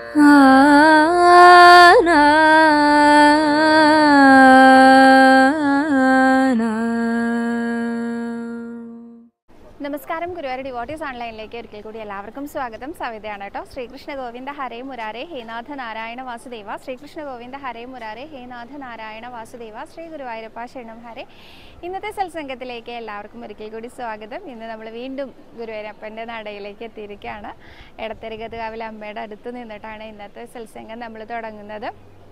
നമസ്കാരം ഗുരുവായൂർ ഡിവോട്ടീസ് ഓൺലൈനിലേക്ക് ഒരിക്കൽ കൂടി എല്ലാവർക്കും സ്വാഗതം സവിതയാണ് കേട്ടോ ശ്രീകൃഷ്ണ ഗോവിന്ദ ഹരേ മുരാരേ ഹേനാഥ നാരായണ വാസുദേവ ശ്രീകൃഷ്ണ ഗോവിന്ദ ഹരേ മുരാരേ ഹേനാഥ നാരായണ വാസുദേവ ശ്രീ ഗുരുവായൂരപ്പ ശരണം ഹരേ ഇന്നത്തെ സത്സംഗത്തിലേക്ക് എല്ലാവർക്കും ഒരിക്കൽ കൂടി സ്വാഗതം ഇന്ന് നമ്മൾ വീണ്ടും ഗുരുവായൂരപ്പൻ്റെ നടയിലേക്ക് എത്തിയിരിക്കുകയാണ് എടത്തരികത്തുകാവിലെ അമ്മയുടെ അടുത്ത് നിന്നിട്ടാണ് ഇന്നത്തെ സത്സംഗം നമ്മൾ തുടങ്ങുന്നത്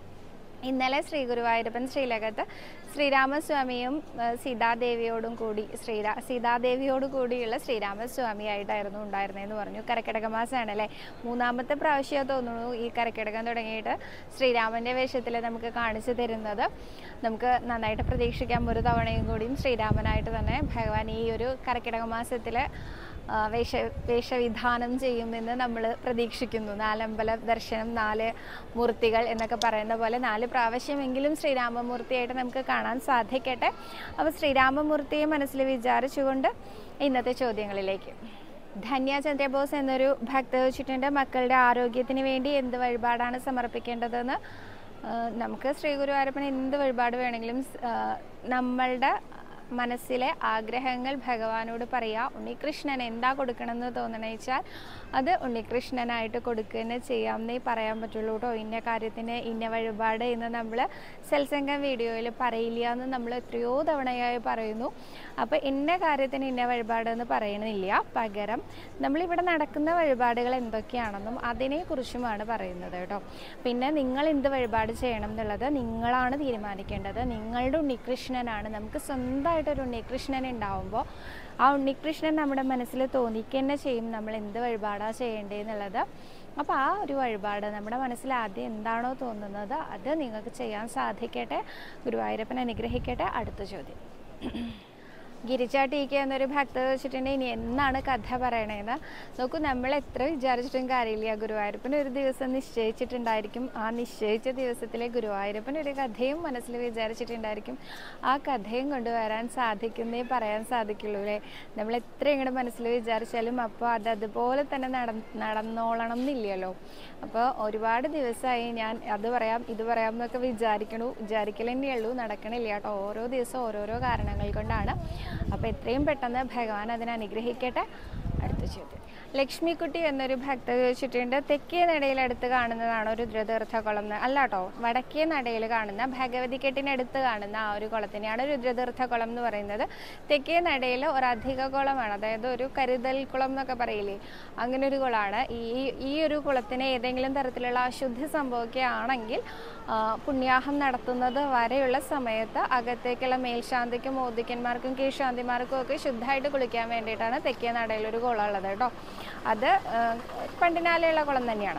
ഇന്നലെ ശ്രീ ഗുരുവായൂരപ്പൻ ശ്രീലകത്ത് ശ്രീരാമസ്വാമിയും ആ, സീതാദേവിയോടും കൂടി ശ്രീരാ സീതാദേവിയോട് കൂടിയുള്ള ശ്രീരാമസ്വാമിയായിട്ടായിരുന്നു ഉണ്ടായിരുന്നതെന്ന് പറഞ്ഞു കർക്കിടക മാസമാണ് അല്ലേ മൂന്നാമത്തെ പ്രാവശ്യം തോന്നുന്നു ഈ കർക്കിടകം തുടങ്ങിയിട്ട് ശ്രീരാമൻ്റെ വേഷത്തിൽ നമുക്ക് കാണിച്ചു തരുന്നത് നമുക്ക് നന്നായിട്ട് പ്രതീക്ഷിക്കാം ഒരു തവണയും കൂടിയും ശ്രീരാമനായിട്ട് തന്നെ ഭഗവാൻ ഈ ഒരു കർക്കിടക മാസത്തിൽ ആ, വേഷ വേഷവിധാനം ചെയ്യുമെന്ന് നമ്മൾ പ്രതീക്ഷിക്കുന്നു നാലമ്പല ദർശനം നാല് മൂർത്തികൾ എന്നൊക്കെ പറയുന്ന പോലെ നാല് പ്രാവശ്യമെങ്കിലും ശ്രീരാമമൂർത്തിയായിട്ട് നമുക്ക് കാണാൻ സാധിക്കട്ടെ അപ്പോൾ ശ്രീരാമമൂർത്തിയെ മനസ്സിൽ വിചാരിച്ചുകൊണ്ട് ഇന്നത്തെ ചോദ്യങ്ങളിലേക്ക് ധന്യ ചന്ദ്രബോസ് എന്നൊരു ഭക്ത വെച്ചിട്ടുണ്ട് മക്കളുടെ ആരോഗ്യത്തിന് വേണ്ടി എന്ത് വഴിപാടാണ് സമർപ്പിക്കേണ്ടതെന്ന് ആ, നമുക്ക് ശ്രീ ഗുരുവായൂരപ്പൻ എന്ത് വഴിപാട് വേണമെങ്കിലും സ്- ആ, നമ്മളുടെ മനസ്സിലെ ആഗ്രഹങ്ങൾ ഭഗവാനോട് പറയുക ഉണ്ണികൃഷ്ണൻ എന്താ കൊടുക്കണമെന്ന് തോന്നണ വെച്ചാൽ അത് ഉണ്ണികൃഷ്ണനായിട്ട് കൊടുക്കുക ചെയ്യാമെന്നേ പറയാൻ പറ്റുള്ളൂ കേട്ടോ ഇന്ന കാര്യത്തിന് ഇന്ന വഴിപാട് എന്ന് നമ്മൾ സത്സംഗം വീഡിയോയിൽ പറയില്ല എന്ന് നമ്മൾ എത്രയോ തവണയായി പറയുന്നു അപ്പോൾ ഇന്ന കാര്യത്തിന് ഇന്ന വഴിപാട് എന്ന് പറയണില്ല പകരം നമ്മളിവിടെ നടക്കുന്ന വഴിപാടുകൾ എന്തൊക്കെയാണെന്നും അതിനെക്കുറിച്ചുമാണ് പറയുന്നത് കേട്ടോ പിന്നെ നിങ്ങൾ എന്ത് വഴിപാട് ചെയ്യണം എന്നുള്ളത് നിങ്ങളാണ് തീരുമാനിക്കേണ്ടത് നിങ്ങളുടെ ഉണ്ണികൃഷ്ണനാണ് നമുക്ക് സ്വന്തമായിട്ടൊരു ഉണ്ണികൃഷ്ണൻ ഉണ്ടാവുമ്പോൾ ആ ഉണ്ണികൃഷ്ണൻ നമ്മുടെ മനസ്സിൽ തോന്നിക്കുക തന്നെ ചെയ്യും നമ്മൾ എന്ത് വഴിപാടാണ് ചെയ്യേണ്ടതെന്നുള്ളത് അപ്പോൾ ആ ഒരു വഴിപാട് നമ്മുടെ മനസ്സിൽ ആദ്യം എന്താണോ തോന്നുന്നത് അത് നിങ്ങൾക്ക് ചെയ്യാൻ സാധിക്കട്ടെ ഗുരുവായൂരപ്പൻ അനുഗ്രഹിക്കട്ടെ അടുത്ത ചോദ്യം ഗിരിജ ടി കെ എന്നൊരു ഭക്ത വെച്ചിട്ടുണ്ടെങ്കിൽ ഇനി എന്നാണ് കഥ പറയണേന്ന് നോക്കൂ നമ്മൾ എത്ര വിചാരിച്ചിട്ടും കാര്യമില്ല ഗുരുവായൂരപ്പൻ ഒരു ദിവസം നിശ്ചയിച്ചിട്ടുണ്ടായിരിക്കും ആ നിശ്ചയിച്ച ദിവസത്തിലെ ഗുരുവായൂരപ്പൻ ഒരു കഥയും മനസ്സിൽ വിചാരിച്ചിട്ടുണ്ടായിരിക്കും ആ കഥയും കൊണ്ടുവരാൻ സാധിക്കുന്നേ പറയാൻ സാധിക്കുള്ളൂ അല്ലേ നമ്മൾ എത്ര ഇങ്ങോട്ട് മനസ്സിൽ വിചാരിച്ചാലും അപ്പോൾ അത് അതുപോലെ തന്നെ നട നടന്നോളണം എന്നില്ലല്ലോ അപ്പോൾ ഒരുപാട് ദിവസമായി ഞാൻ അത് പറയാം ഇത് പറയാം എന്നൊക്കെ വിചാരിക്കണു വിചാരിക്കൽ തന്നെയുള്ളൂ നടക്കണില്ല കേട്ടോ ഓരോ ദിവസവും ഓരോരോ കാരണങ്ങൾ കൊണ്ടാണ് അപ്പോൾ എത്രയും പെട്ടെന്ന് ഭഗവാൻ അതിനെ അനുഗ്രഹിക്കട്ടെ അടുത്ത ചോദ്യം ലക്ഷ്മിക്കുട്ടി എന്നൊരു ഭക്ത ചോദിച്ചിട്ടുണ്ട് തെക്കേ നടയിൽ അടുത്ത് കാണുന്നതാണ് ഒരു രുദ്രതീർത്ഥ കുളം എന്ന് അല്ല കേട്ടോ വടക്കേ നടയിൽ കാണുന്ന ഭഗവതിക്കെട്ടിനടുത്ത് കാണുന്ന ആ ഒരു കുളത്തിനെയാണ് രുദ്രതീർത്ഥ കുളം എന്ന് പറയുന്നത് തെക്കേ നടയിൽ ഒരു അധിക കുളമാണ് അതായത് ഒരു കരുതൽ കുളം എന്നൊക്കെ പറയില്ലേ അങ്ങനെ ഒരു കുളമാണ് ഈ ഈ ഒരു കുളത്തിന് ഏതെങ്കിലും തരത്തിലുള്ള അശുദ്ധി സംഭവിക്കുകയാണെങ്കിൽ ആ, പുണ്യാഹം നടത്തുന്നത് വരെയുള്ള സമയത്ത് അകത്തേക്കുള്ള മേൽശാന്തിക്കും മോദിക്കന്മാർക്കും കീഴ്ശാന്തിമാർക്കും ഒക്കെ ശുദ്ധമായിട്ട് കുളിക്കാൻ വേണ്ടിയിട്ടാണ് തെക്കേ നടയിൽ ഒരു കുളം ഉള്ളത് കേട്ടോ അത് ആ, പണ്ടിനാലെയുള്ള കുളം തന്നെയാണ്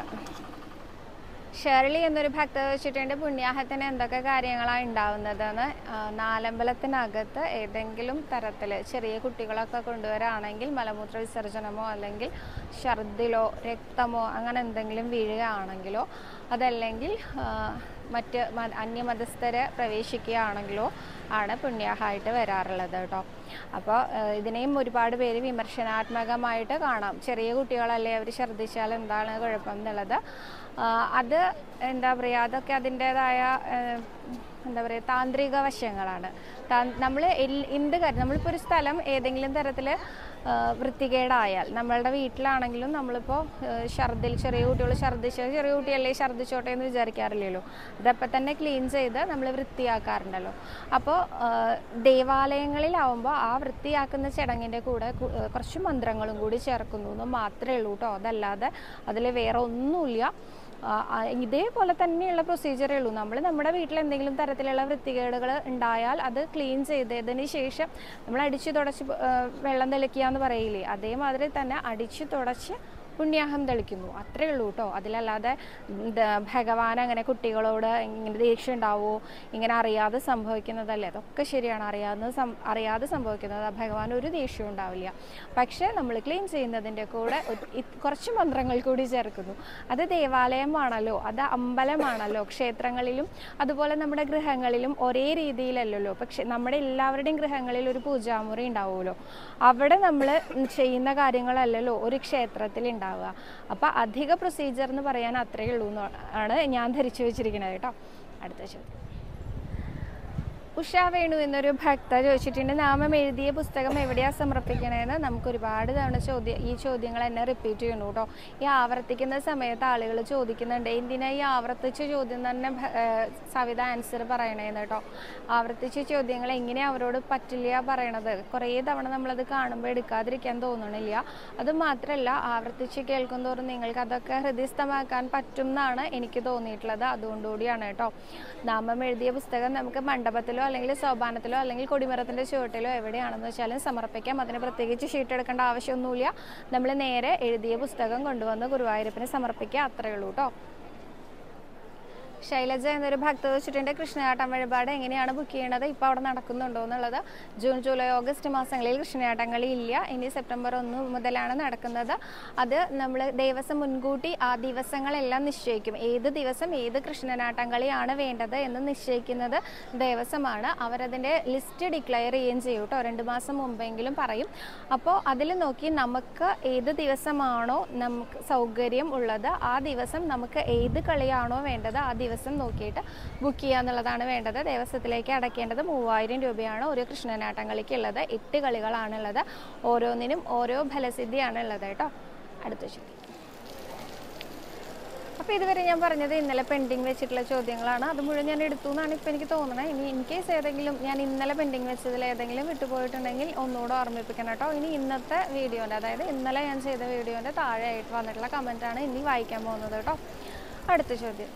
ഷേർലി എന്നൊരു ഭക്ത വെച്ചിട്ടുണ്ട് പുണ്യാഹത്തിന് എന്തൊക്കെ കാര്യങ്ങളാണ് ഉണ്ടാവുന്നതെന്ന് ആ, നാലമ്പലത്തിനകത്ത് ഏതെങ്കിലും തരത്തിൽ ചെറിയ കുട്ടികളൊക്കെ കൊണ്ടുവരാണെങ്കിൽ മലമൂത്ര വിസർജനമോ അല്ലെങ്കിൽ ഛർദിലോ രക്തമോ അങ്ങനെ എന്തെങ്കിലും വീഴുകയാണെങ്കിലോ അതല്ലെങ്കിൽ ആ, മറ്റ് മ- അന്യമതസ്ഥരെ പ്രവേശിക്കുകയാണെങ്കിലോ ആണ് പുണ്യാഹമായിട്ട് വരാറുള്ളത് കേട്ടോ അപ്പോൾ ഇതിനെയും ഒരുപാട് പേര് വിമർശനാത്മകമായിട്ട് കാണാം ചെറിയ കുട്ടികളല്ലേ അവർ ഛർദ്ദിച്ചാൽ എന്താണ് കുഴപ്പം എന്നുള്ളത് ആ, അത് എന്താ പറയുക അതൊക്കെ അതിൻ്റേതായ എന്താ പറയുക താന്ത്രിക വശങ്ങളാണ് നമ്മൾ എന്ത് കാര്യം നമ്മളിപ്പോൾ ഒരു സ്ഥലം ഏതെങ്കിലും തരത്തിൽ വൃത്തികേടായാൽ നമ്മളുടെ വീട്ടിലാണെങ്കിലും നമ്മളിപ്പോൾ ഛർദിൽ ചെറിയ കുട്ടികൾ ഛർദ്ദിച്ച ചെറിയ കുട്ടിയല്ലേ ഛർദ്ദിച്ചോട്ടെ എന്ന് വിചാരിക്കാറില്ലല്ലോ അതപ്പം തന്നെ ക്ലീൻ ചെയ്ത് നമ്മൾ വൃത്തിയാക്കാറുണ്ടല്ലോ അപ്പോൾ ദേവാലയങ്ങളിലാവുമ്പോൾ ആ വൃത്തിയാക്കുന്ന ചടങ്ങിൻ്റെ കൂടെ കു- ഏഹ് കുറച്ച് മന്ത്രങ്ങളും കൂടി ചേർക്കുന്നു എന്ന് മാത്രമേ ഉള്ളൂ കേട്ടോ അതല്ലാതെ അതിൽ വേറെ ഒന്നുമില്ല ആ, ആ, ഇതേപോലെ തന്നെയുള്ള പ്രൊസീജിയറേ ഉള്ളൂ നമ്മൾ നമ്മുടെ വീട്ടിൽ എന്തെങ്കിലും തരത്തിലുള്ള വൃത്തികേടുകൾ ഉണ്ടായാൽ അത് ക്ലീൻ ചെയ്തതിന് ശേഷം നമ്മൾ അടിച്ചു തുടച്ച് ആ, വെള്ളം തെളിക്കുക എന്ന് പറയില്ലേ അതേമാതിരി തന്നെ അടിച്ചു തുടച്ച് പുണ്യാഹം തെളിക്കുന്നു അത്രേ ഉള്ളൂ കേട്ടോ അതിലല്ലാതെ ഇത് ഭഗവാൻ അങ്ങനെ കുട്ടികളോട് ഇങ്ങനെ ദേഷ്യം ഉണ്ടാവുമോ ഇങ്ങനെ അറിയാതെ സംഭവിക്കുന്നതല്ലേ അതൊക്കെ ശരിയാണ് അറിയാതെ സം- അറിയാതെ സംഭവിക്കുന്നത് ആ ഭഗവാൻ ഒരു ദേഷ്യവും ഉണ്ടാവില്ല പക്ഷേ നമ്മൾ ക്ലീൻ ചെയ്യുന്നതിൻ്റെ കൂടെ ഒരു- ഇത് കുറച്ച് മന്ത്രങ്ങൾ കൂടി ചേർക്കുന്നു അത് ദേവാലയമാണല്ലോ അത് അമ്പലമാണല്ലോ ക്ഷേത്രങ്ങളിലും അതുപോലെ നമ്മുടെ ഗൃഹങ്ങളിലും ഒരേ രീതിയിലല്ലല്ലോ പക്ഷെ നമ്മുടെ എല്ലാവരുടെയും ഗൃഹങ്ങളിൽ ഒരു പൂജാമുറി ഉണ്ടാവുമല്ലോ അവിടെ നമ്മൾ ചെയ്യുന്ന കാര്യങ്ങളല്ലല്ലോ ഒരു ക്ഷേത്രത്തിൽ ഉണ്ടാവുക ഉണ്ടാവുക അപ്പോൾ അധിക പ്രൊസീജിയർ എന്ന് പറയാൻ അത്രയേ ഉള്ളൂ എന്ന് ആണ് ഞാൻ ധരിച്ചു വെച്ചിരിക്കുന്നത് കേട്ടോ അടുത്ത ചോദ്യം ഉഷ വേണു എന്നൊരു ഭക്ത ചോദിച്ചിട്ടുണ്ട് നാമം എഴുതിയ പുസ്തകം എവിടെയാ സമർപ്പിക്കണേന്ന് നമുക്ക് ഒരുപാട് തവണ ചോദ്യം ഈ ചോദ്യങ്ങൾ എന്നെ റിപ്പീറ്റ് ചെയ്യണു കേട്ടോ ഈ ആവർത്തിക്കുന്ന സമയത്ത് ആളുകൾ ചോദിക്കുന്നുണ്ട് എന്തിനാ ഈ ആവർത്തിച്ച ചോദ്യം തന്നെ ഭ- ഏഹ് സവിത ആൻസർ പറയണേന്ന് കേട്ടോ ആവർത്തിച്ച ചോദ്യങ്ങൾ എങ്ങനെയാ അവരോട് പറ്റില്ല പറയണത് കുറേ തവണ നമ്മളത് കാണുമ്പോൾ എടുക്കാതിരിക്കാൻ തോന്നണില്ല അത് മാത്രമല്ല ആവർത്തിച്ച് കേൾക്കുന്തോറും നിങ്ങൾക്ക് അതൊക്കെ ഹൃദയസ്ഥമാക്കാൻ പറ്റും എന്നാണ് എനിക്ക് തോന്നിയിട്ടുള്ളത് അതുകൊണ്ടുകൂടിയാണ് കേട്ടോ നാമം എഴുതിയ പുസ്തകം നമുക്ക് മണ്ഡപത്തിലോ അല്ലെങ്കിൽ സോപാനത്തിലോ അല്ലെങ്കിൽ കൊടിമരത്തിൻ്റെ ചുവട്ടിലോ എവിടെയാണെന്ന് വെച്ചാലും സമർപ്പിക്കാം അതിന് പ്രത്യേകിച്ച് ഷീറ്റ് എടുക്കേണ്ട ആവശ്യമൊന്നുമില്ല നമ്മൾ നേരെ എഴുതിയ പുസ്തകം കൊണ്ടുവന്ന് ഗുരുവായൂരപ്പന് സമർപ്പിക്കുക അത്രയേ ഉള്ളൂ കേട്ടോ ശൈലജ എന്നൊരു ഭക്ത വെച്ചിട്ടുണ്ട് കൃഷ്ണയാട്ടം വഴിപാട് എങ്ങനെയാണ് ബുക്ക് ചെയ്യണത് ഇപ്പോൾ അവിടെ നടക്കുന്നുണ്ടോ എന്നുള്ളത് ജൂൺ ജൂലൈ ഓഗസ്റ്റ് മാസങ്ങളിൽ കൃഷ്ണയാട്ടം കളി ഇല്ല ഇനി സെപ്റ്റംബർ ഒന്ന് മുതലാണ് നടക്കുന്നത് അത് നമ്മൾ ദേവസ്വം മുൻകൂട്ടി ആ ദിവസങ്ങളെല്ലാം നിശ്ചയിക്കും ഏത് ദിവസം ഏത് കൃഷ്ണനാട്ടം കളിയാണ് വേണ്ടത് എന്ന് നിശ്ചയിക്കുന്നത് ദേവസ്വമാണ് അവരതിൻ്റെ ലിസ്റ്റ് ഡിക്ലെയർ ചെയ്യുകയും ചെയ്യും കേട്ടോ രണ്ട് മാസം മുമ്പെങ്കിലും പറയും അപ്പോൾ അതിൽ നോക്കി നമുക്ക് ഏത് ദിവസമാണോ നമുക്ക് സൗകര്യം ഉള്ളത് ആ ദിവസം നമുക്ക് ഏത് കളിയാണോ വേണ്ടത് ആ ദിവസം നോക്കിയിട്ട് ബുക്ക് ചെയ്യുക എന്നുള്ളതാണ് വേണ്ടത് ദേവസ്വത്തിലേക്ക് അടയ്ക്കേണ്ടത് മൂവായിരം രൂപയാണ് ഒരു കൃഷ്ണനാട്ടം കളിക്കുള്ളത് എട്ട് കളികളാണുള്ളത് ഓരോന്നിനും ഓരോ ഫലസിദ്ധിയാണ് ഉള്ളത് കേട്ടോ അടുത്ത ചോദ്യം അപ്പോൾ ഇതുവരെ ഞാൻ പറഞ്ഞത് ഇന്നലെ പെൻഡിങ് വെച്ചിട്ടുള്ള ചോദ്യങ്ങളാണ് അത് മുഴുവൻ ഞാൻ എടുത്തു എന്നാണ് ഇപ്പോൾ എനിക്ക് തോന്നുന്നത് ഇനി ഇൻ കേസ് ഏതെങ്കിലും ഞാൻ ഇന്നലെ പെൻഡിങ് വെച്ചതിൽ ഏതെങ്കിലും വിട്ടുപോയിട്ടുണ്ടെങ്കിൽ ഒന്നുകൂടെ ഓർമ്മിപ്പിക്കണം കേട്ടോ ഇനി ഇന്നത്തെ വീഡിയോൻ്റെ അതായത് ഇന്നലെ ഞാൻ ചെയ്ത വീഡിയോൻ്റെ താഴെയായിട്ട് വന്നിട്ടുള്ള കമൻറ്റാണ് ഇനി വായിക്കാൻ പോകുന്നത് കേട്ടോ അടുത്ത ചോദ്യം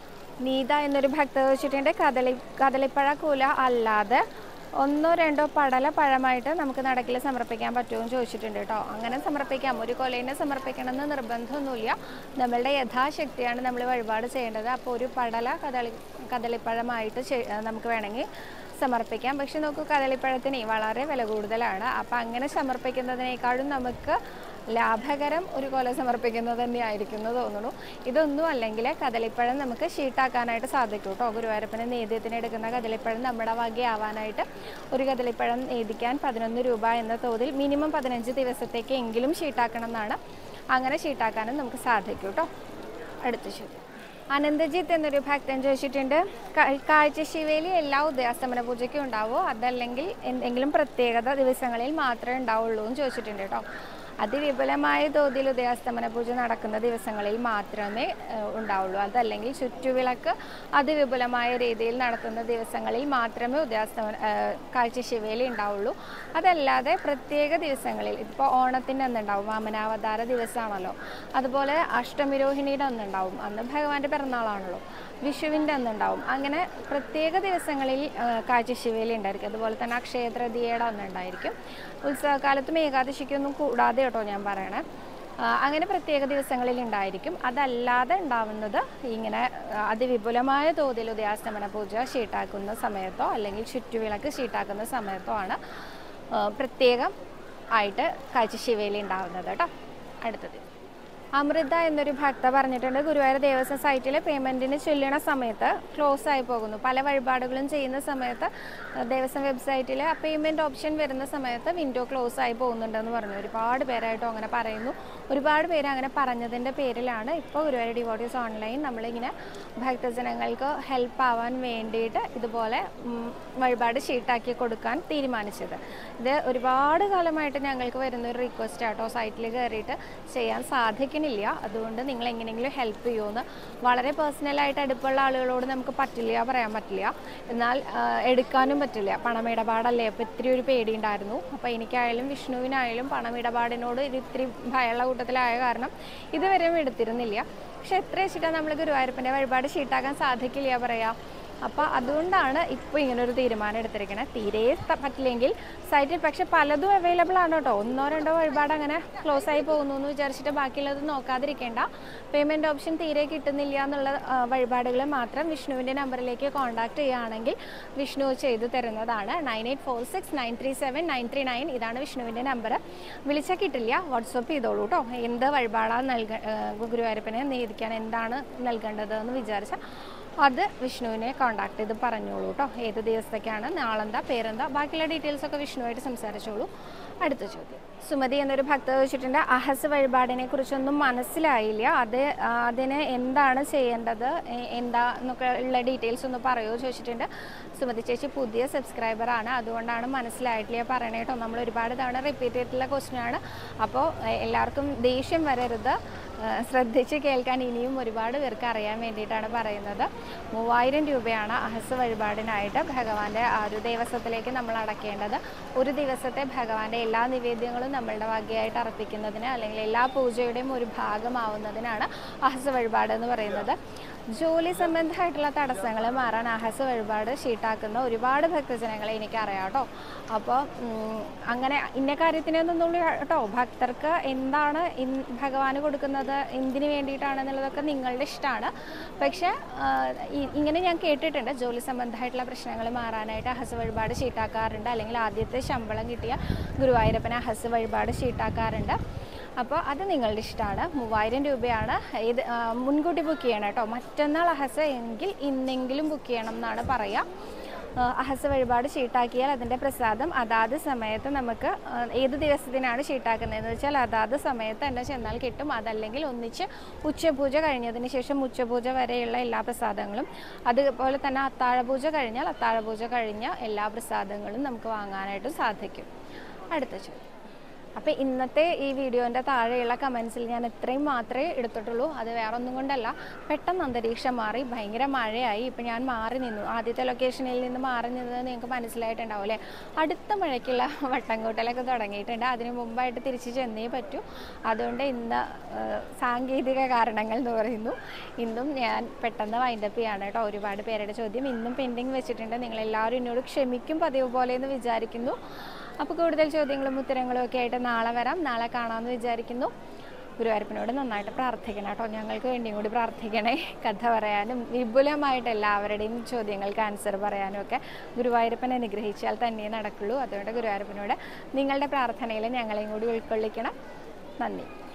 നീത എന്നൊരു ഭക്ത വെച്ചിട്ടുണ്ട് കദളി കദളിപ്പഴ കൂല അല്ലാതെ ഒന്നോ രണ്ടോ പടല പഴമായിട്ട് നമുക്ക് നടക്കിൽ സമർപ്പിക്കാൻ പറ്റുമോ എന്ന് ചോദിച്ചിട്ടുണ്ട് കേട്ടോ അങ്ങനെ സമർപ്പിക്കാം ഒരു കൊലേനെ സമർപ്പിക്കണമെന്ന് നിർബന്ധമൊന്നുമില്ല നമ്മളുടെ യഥാശക്തിയാണ് നമ്മൾ വഴിപാട് ചെയ്യേണ്ടത് അപ്പോൾ ഒരു പടല കദളി കദളിപ്പഴമായിട്ട് ചെ- നമുക്ക് വേണമെങ്കിൽ സമർപ്പിക്കാം പക്ഷെ നോക്കൂ കദളിപ്പഴത്തിന് വളരെ വില കൂടുതലാണ് അപ്പോൾ അങ്ങനെ സമർപ്പിക്കുന്നതിനേക്കാളും നമുക്ക് ലാഭകരം ഒരു കൊല സമർപ്പിക്കുന്നത് തന്നെയായിരിക്കും എന്ന് തോന്നുന്നു ഇതൊന്നും അല്ലെങ്കിൽ കദളിപ്പഴം നമുക്ക് ഷീട്ടാക്കാനായിട്ട് സാധിക്കും കേട്ടോ ഗുരുവായൂരപ്പന് നേദ്യത്തിന് എടുക്കുന്ന കദളിപ്പഴം നമ്മുടെ വകയാവാനായിട്ട് ഒരു കദളിപ്പഴം നേദിക്കാൻ പതിനൊന്ന് രൂപ എന്ന തോതിൽ മിനിമം പതിനഞ്ച് ദിവസത്തേക്ക് എങ്കിലും ഷീട്ടാക്കണം എന്നാണ് അങ്ങനെ ഷീട്ടാക്കാനും നമുക്ക് സാധിക്കും കേട്ടോ അടുത്ത ചോദ്യം അനന്തജിത്ത് എന്നൊരു ഭക്തൻ ചോദിച്ചിട്ടുണ്ട് ക- കാഴ്ചശിവേലി എല്ലാ ഉദയാസ്തമന പൂജയ്ക്കും ഉണ്ടാവുമോ അതല്ലെങ്കിൽ എന്തെങ്കിലും പ്രത്യേകത ദിവസങ്ങളിൽ മാത്രമേ ഉണ്ടാവുള്ളൂ എന്ന് ചോദിച്ചിട്ടുണ്ട് കേട്ടോ അതിവിപുലമായ തോതിൽ ഉദയാസ്തമന പൂജ നടക്കുന്ന ദിവസങ്ങളിൽ മാത്രമേ ഏഹ്, ഉണ്ടാവുള്ളൂ അതല്ലെങ്കിൽ ചുറ്റുവിളക്ക് അതിവിപുലമായ രീതിയിൽ നടത്തുന്ന ദിവസങ്ങളിൽ മാത്രമേ ഉദയാസ്തമന ഏഹ്, കാഴ്ചശിവേലി ഉണ്ടാവുള്ളൂ അതല്ലാതെ പ്രത്യേക ദിവസങ്ങളിൽ ഇപ്പോൾ ഓണത്തിൻ്റെ അന്നുണ്ടാവും വാമനാവതാര ദിവസമാണല്ലോ അതുപോലെ അഷ്ടമിരോഹിണിയുടെ അന്നുണ്ടാവും അന്ന് ഭഗവാന്റെ പിറന്നാളാണല്ലോ വിഷുവിൻ്റെ അന്നുണ്ടാവും അങ്ങനെ പ്രത്യേക ദിവസങ്ങളിൽ ആ, കാഴ്ചശിവേലി ഉണ്ടായിരിക്കും അതുപോലെ തന്നെ അക്ഷയതൃതീയയുടെ അന്നുണ്ടായിരിക്കും ഉത്സവകാലത്തും ഏകാദശിക്കൊന്നും കൂടാതെ കേട്ടോ ഞാൻ പറയണേ ആ, അങ്ങനെ പ്രത്യേക ദിവസങ്ങളിൽ ഉണ്ടായിരിക്കും അതല്ലാതെ ഉണ്ടാവുന്നത് ഇങ്ങനെ ആ, അതിവിപുലമായ തോതിൽ ഉദയാസ്തമന പൂജ ഷീട്ടാക്കുന്ന സമയത്തോ അല്ലെങ്കിൽ ചുറ്റുവിളക്ക് ഷീട്ടാക്കുന്ന സമയത്തോ ആണ് ആ, പ്രത്യേകം ആയിട്ട് കാഴ്ചശിവേലി ഉണ്ടാവുന്നത് കേട്ടോ അടുത്തത് അമൃത എന്നൊരു ഭക്ത പറഞ്ഞിട്ടുണ്ട് ഗുരുവായൂർ ദേവസ്വം സൈറ്റിൽ പേയ്മെൻറ്റിന് ചൊല്ലണ സമയത്ത് ക്ലോസ് ആയി പോകുന്നു പല വഴിപാടുകളും ചെയ്യുന്ന സമയത്ത് അഹ് ദേവസ്വം വെബ്സൈറ്റിൽ ആ പേയ്മെൻറ്റ് ഓപ്ഷൻ വരുന്ന സമയത്ത് വിൻഡോ ക്ലോസ് ആയി പോകുന്നുണ്ടെന്ന് പറഞ്ഞു ഒരുപാട് പേരായിട്ടും അങ്ങനെ പറയുന്നു ഒരുപാട് പേര് അങ്ങനെ പറഞ്ഞതിൻ്റെ പേരിലാണ് ഇപ്പോൾ ഗുരുവായൂർ ഡിവോട്ടീസ് ഓൺലൈൻ നമ്മളിങ്ങനെ ഭക്തജനങ്ങൾക്ക് ഹെൽപ്പ് ആവാൻ വേണ്ടിയിട്ട് ഇതുപോലെ ഉം, വഴിപാട് ഷീട്ടാക്കി കൊടുക്കാൻ തീരുമാനിച്ചത് ഇത് ഒരുപാട് കാലമായിട്ട് ഞങ്ങൾക്ക് വരുന്ന ഒരു റിക്വസ്റ്റ് ആട്ടോ സൈറ്റിൽ കയറിയിട്ട് ചെയ്യാൻ സാധിക്കണില്ല അതുകൊണ്ട് നിങ്ങൾ എങ്ങനെയെങ്കിലും ഹെൽപ്പ് ചെയ്യുമെന്ന് വളരെ പേഴ്സണലായിട്ട് അടുപ്പുള്ള ആളുകളോട് നമുക്ക് പറ്റില്ല പറയാൻ പറ്റില്ല എന്നാൽ ആ, എടുക്കാനും പറ്റില്ല പണമിടപാടല്ലേ അപ്പോൾ ഇത്തിരി ഒരു പേടി ഉണ്ടായിരുന്നു അപ്പോൾ എനിക്കായാലും വിഷ്ണുവിനായാലും പണമിടപാടിനോട് ഒരു ഇത്തിരി ഭയമുള്ള കൂട്ടത്തിലായ കാരണം ഇതുവരെയും എടുത്തിരുന്നില്ല പക്ഷെ എത്ര വെച്ചിട്ടാണ് നമ്മൾ ഗുരുവായൂരപ്പൻ്റെ വഴിപാട് ഷീട്ടാക്കാൻ സാധിക്കില്ല പറയാം അപ്പോൾ അതുകൊണ്ടാണ് ഇപ്പോൾ ഇങ്ങനെ ഒരു തീരുമാനം എടുത്തിരിക്കുന്നത് തീരെ ത- പറ്റില്ലെങ്കിൽ സൈറ്റിൽ പക്ഷെ പലതും അവൈലബിൾ ആണ് കേട്ടോ ഒന്നോ രണ്ടോ വഴിപാട് അങ്ങനെ ക്ലോസ് ആയി പോകുന്നു എന്ന് വിചാരിച്ചിട്ട് ബാക്കിയുള്ളത് നോക്കാതിരിക്കേണ്ട പേയ്മെൻറ്റ് ഓപ്ഷൻ തീരെ കിട്ടുന്നില്ല എന്നുള്ള വഴിപാടുകൾ മാത്രം വിഷ്ണുവിൻ്റെ നമ്പറിലേക്ക് കോൺടാക്ട് ചെയ്യുകയാണെങ്കിൽ വിഷ്ണു ചെയ്തു തരുന്നതാണ് nine eight four six nine three seven nine three nine ഇതാണ് വിഷ്ണുവിൻ്റെ നമ്പർ വിളിച്ചാൽ കിട്ടില്ല വാട്സപ്പ് ചെയ്തോളൂ കേട്ടോ എന്ത് വഴിപാടാണ് നൽക ഏഹ് ഗുരുവായൂരപ്പനെ നീതിക്കാൻ എന്താണ് നൽകേണ്ടത് എന്ന് വിചാരിച്ചാൽ അത് വിഷ്ണുവിനെ കോണ്ടാക്ട് ചെയ്ത് പറഞ്ഞോളൂ കേട്ടോ ഏത് ദിവസത്തേക്കാണ് നാളെന്താ പേരെന്താ ബാക്കിയുള്ള ഡീറ്റെയിൽസ് ഒക്കെ വിഷ്ണുവായിട്ട് സംസാരിച്ചോളൂ അടുത്ത ചോദ്യം സുമതി എന്നൊരു ഭക്ത ചോദിച്ചിട്ടുണ്ട് അഹസ് വഴിപാടിനെ കുറിച്ചൊന്നും മനസ്സിലായില്ല അത് ആ, അതിന് എന്താണ് ചെയ്യേണ്ടത് എ- എന്താ എന്നൊക്കെ ഉള്ള ഡീറ്റെയിൽസ് ഒന്ന് പറയുമോ ചോദിച്ചിട്ടുണ്ട് സുമതി ചേച്ചി പുതിയ സബ്സ്ക്രൈബർ ആണ് അതുകൊണ്ടാണ് മനസ്സിലായിട്ടില്ല പറയണേ കേട്ടോ നമ്മൾ ഒരുപാട് തവണ റിപ്പീറ്റ് ചെയ്തിട്ടുള്ള ക്വസ്റ്റ്യൻ ആണ് അപ്പോൾ എ- എല്ലാവർക്കും ദേഷ്യം വരരുത് ആ, ശ്രദ്ധിച്ച് കേൾക്കാൻ ഇനിയും ഒരുപാട് പേർക്ക് അറിയാൻ വേണ്ടിയിട്ടാണ് പറയുന്നത് മൂവായിരം രൂപയാണ് അഹസ് വഴിപാടിനായിട്ട് ഭഗവാന്റെ ആ ഒരു ദേവസ്വത്തിലേക്ക് നമ്മൾ അടക്കേണ്ടത് ഒരു ദിവസത്തെ ഭഗവാന്റെ എല്ലാ നിവേദ്യങ്ങളും നമ്മളുടെ വകയായിട്ട് അർപ്പിക്കുന്നതിന് അല്ലെങ്കിൽ എല്ലാ പൂജയുടെയും ഒരു ഭാഗമാവുന്നതിനാണ് അഹസ് വഴിപാട് എന്ന് പറയുന്നത് ജോലി സംബന്ധമായിട്ടുള്ള തടസ്സങ്ങൾ മാറാൻ അഹസ് വഴിപാട് ഷീട്ടാക്കുന്ന ഒരുപാട് ഭക്തജനങ്ങളെ എനിക്കറിയാം കേട്ടോ അപ്പോൾ അങ്ങനെ ഇന്ന കാര്യത്തിനൊന്നും കേട്ടോ ഭക്തർക്ക് എന്താണ് ഇൻ- ഭഗവാന് കൊടുക്കുന്നത് എന്തിനു വേണ്ടിയിട്ടാണെന്നുള്ളതൊക്കെ നിങ്ങളുടെ ഇഷ്ടമാണ് പക്ഷേ ആ, ഇ- ഇങ്ങനെ ഞാൻ കേട്ടിട്ടുണ്ട് ജോലി സംബന്ധമായിട്ടുള്ള പ്രശ്നങ്ങൾ മാറാനായിട്ട് അഹസ് വഴിപാട് ഷീട്ടാക്കാറുണ്ട് അല്ലെങ്കിൽ ആദ്യത്തെ ശമ്പളം കിട്ടിയ ഗുരുവായൂരപ്പനെ അഹസ് വഴിപാട് ഷീട്ടാക്കാറുണ്ട് അപ്പോൾ അത് നിങ്ങളുടെ ഇഷ്ടമാണ് മൂവായിരം രൂപയാണ് ഇത് ആ, മുൻകൂട്ടി ബുക്ക് ചെയ്യണം കേട്ടോ മറ്റന്നാൾ അഹസ് എങ്കിൽ ഇന്നെങ്കിലും ബുക്ക് ചെയ്യണം എന്നാണ് പറയുക ആ, അഹസ് വഴിപാട് ഷീട്ടാക്കിയാൽ അതിൻ്റെ പ്രസാദം അതാത് സമയത്ത് നമുക്ക് ആ, ഏത് ദിവസത്തിനാണ് ഷീട്ടാക്കുന്നതെന്ന് വെച്ചാൽ അതാത് സമയത്ത് തന്നെ ചെന്നാൽ കിട്ടും അതല്ലെങ്കിൽ ഒന്നിച്ച് ഉച്ചപൂജ കഴിഞ്ഞതിന് ശേഷം ഉച്ചപൂജ വരെയുള്ള എല്ലാ പ്രസാദങ്ങളും അതുപോലെ തന്നെ അത്താഴപൂജ കഴിഞ്ഞാൽ അത്താഴപൂജ കഴിഞ്ഞ എല്ലാ പ്രസാദങ്ങളും നമുക്ക് വാങ്ങാനായിട്ട് സാധിക്കും അടുത്ത ചോദ്യം അപ്പോൾ ഇന്നത്തെ ഈ വീഡിയോൻ്റെ താഴെയുള്ള കമൻസിൽ ഞാൻ ഇത്രയും മാത്രമേ എടുത്തിട്ടുള്ളൂ അത് വേറെ ഒന്നും കൊണ്ടല്ല പെട്ടെന്ന് അന്തരീക്ഷം മാറി ഭയങ്കര മഴയായി ഇപ്പം ഞാൻ മാറി നിന്നു ആദ്യത്തെ ലൊക്കേഷനിൽ നിന്ന് മാറി നിന്നത് നിങ്ങൾക്ക് മനസ്സിലായിട്ടുണ്ടാവും അല്ലേ അടുത്ത മഴയ്ക്കുള്ള വട്ടം കൂട്ടലൊക്കെ തുടങ്ങിയിട്ടുണ്ട് അതിന് മുമ്പായിട്ട് തിരിച്ച് ചെന്നേ പറ്റൂ അതുകൊണ്ട് ഇന്ന് ആ, സാങ്കേതിക കാരണങ്ങൾ എന്ന് പറയുന്നു ഇന്നും ഞാൻ പെട്ടെന്ന് വൈൻഡപ്പ് ചെയ്യാണ് കേട്ടോ ഒരുപാട് പേരുടെ ചോദ്യം ഇന്നും പെൻഡിങ് വെച്ചിട്ടുണ്ട് നിങ്ങളെല്ലാവരും എന്നോട് ക്ഷമിക്കും പതിവ് പോലെ എന്ന് വിചാരിക്കുന്നു അപ്പോൾ കൂടുതൽ ചോദ്യങ്ങളും ഉത്തരങ്ങളും ഒക്കെ ആയിട്ട് നാളെ വരാം നാളെ കാണാമെന്ന് വിചാരിക്കുന്നു ഗുരുവായൂരപ്പനോട് നന്നായിട്ട് പ്രാർത്ഥിക്കണം കേട്ടോ ഞങ്ങൾക്ക് വേണ്ടിയും കൂടി പ്രാർത്ഥിക്കണേ കഥ പറയാനും വിപുലമായിട്ട് എല്ലാവരുടെയും ചോദ്യങ്ങൾക്ക് ആൻസർ പറയാനും ഒക്കെ ഗുരുവായൂരപ്പൻ അനുഗ്രഹിച്ചാൽ തന്നെ നടക്കുള്ളൂ അതുകൊണ്ട് ഗുരുവായൂരപ്പനോട് നിങ്ങളുടെ പ്രാർത്ഥനയിൽ ഞങ്ങളെയും കൂടി ഉൾക്കൊള്ളിക്കണം നന്ദി